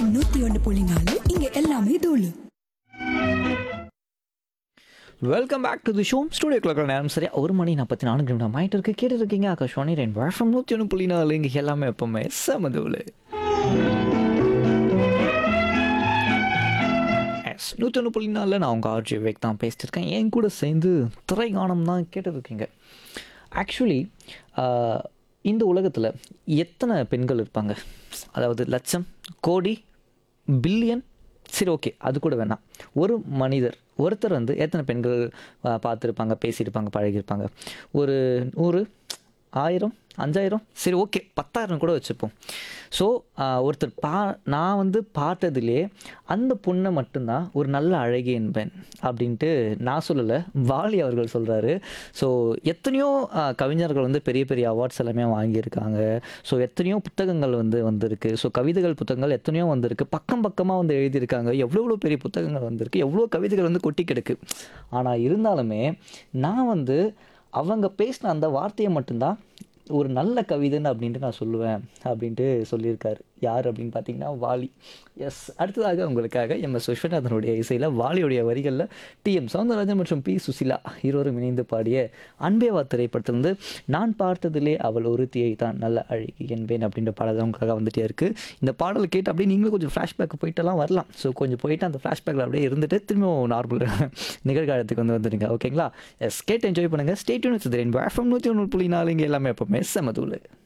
FM நூத்தி ஒன்று புள்ளி நாலு இங்க எல்லாமே தூளு welcome back to the show studio கிளக் நேரம் சரியா ஒரு மணி நாற்பத்தி நாலு நிமிடம் ஆயிட்டு இருக்கு கேட்டு இருக்கீங்க ஆகாஷ்வாணி ரெண்டு வருஷம் நூற்றி ஒன்று புள்ளி நாலு இங்கே எல்லாமே எப்பவுமே சமதுவில் எஸ் நூற்றி ஒன்று புள்ளி நாலில் நான் உங்கள் ஆர்ஜி விவேக் தான் பேசிட்டு இருக்கேன் என் கூட சேர்ந்து திரைகானம் தான் கேட்டுருக்கீங்க ஆக்சுவலி இந்த உலகத்தில் எத்தனை பெண்கள் இருப்பாங்க அதாவது லட்சம் கோடி பில்லியன் சரி ஓகே அது கூட வேணாம் ஒரு மனிதர் ஒருத்தர் வந்து எத்தனை பெண்கள் ஆ, பார்த்திருப்பாங்க பேசியிருப்பாங்க பழகியிருப்பாங்க ஒரு நூறு ஆயிரம் அஞ்சாயிரம் சரி ஓகே பத்தாயிரம் கூட வச்சுப்போம் ஸோ ஒருத்தர் பா நான் வந்து பார்த்ததுலே அந்த பொண்ணை மட்டும்தான் ஒரு நல்ல அழகி என்பேன் அப்படின்ட்டு நான் சொல்லலை வாலி அவர்கள் சொல்கிறாரு ஸோ எத்தனையோ ஆ, கவிஞர்கள் வந்து பெரிய பெரிய அவார்ட்ஸ் எல்லாமே வாங்கியிருக்காங்க ஸோ எத்தனையோ புத்தகங்கள் வந்து வந்திருக்கு ஸோ கவிதைகள் புத்தகங்கள் எத்தனையோ வந்திருக்கு பக்கம் பக்கமாக வந்து எழுதியிருக்காங்க எவ்வளோ எவ்வளோ பெரிய புத்தகங்கள் வந்திருக்கு எவ்வளோ கவிதைகள் வந்து கொட்டி கிடக்கு ஆனால் இருந்தாலுமே நான் வந்து அவங்க பேசின அந்த வார்த்தையை மட்டும்தான் ஒரு நல்ல கவிதைன்னு அப்படின்ட்டு நான் சொல்லுவேன் அப்படின்ட்டு சொல்லியிருக்காரு யார் அப்படின்னு பார்த்தீங்கன்னா வாலி எஸ் அடுத்ததாக உங்களுக்காக எம் எஸ் விஸ்வநாதனுடைய இசையில் வாலியுடைய வரிகளில் டி எம் சவுந்தரராஜன் மற்றும் பி சுசிலா இருவரும் இணைந்து பாடிய அன்பேவா திரைப்படத்திலிருந்து நான் பார்த்ததிலே அவள் ஒருத்தியை தான் நல்ல அழகி என்பேன் அப்படின்ற பாடல் தான் உங்களுக்காக வந்துட்டே இருக்குது இந்த பாடல் கேட்டு அப்படியே நீங்களும் கொஞ்சம் ஃப்ளாஷ்பேக் போயிட்டெல்லாம் வரலாம் ஸோ கொஞ்சம் போயிட்டு அந்த ஃப்ளாஷ்பேக்கில் அப்படியே இருந்துட்டு திரும்பவும் நார்மல் நிகழ்காலத்துக்கு வந்து வந்துடுங்க ஓகேங்களா எஸ் கேட்டு என்ஜாய் பண்ணுங்கள் ஸ்டேட்யூன் வச்சு ரெயின்போ எஃப்எம் நூற்றி ஒன்று புள்ளி நாலு இங்கே எல்லாமே எப்போவுமே செமதூள்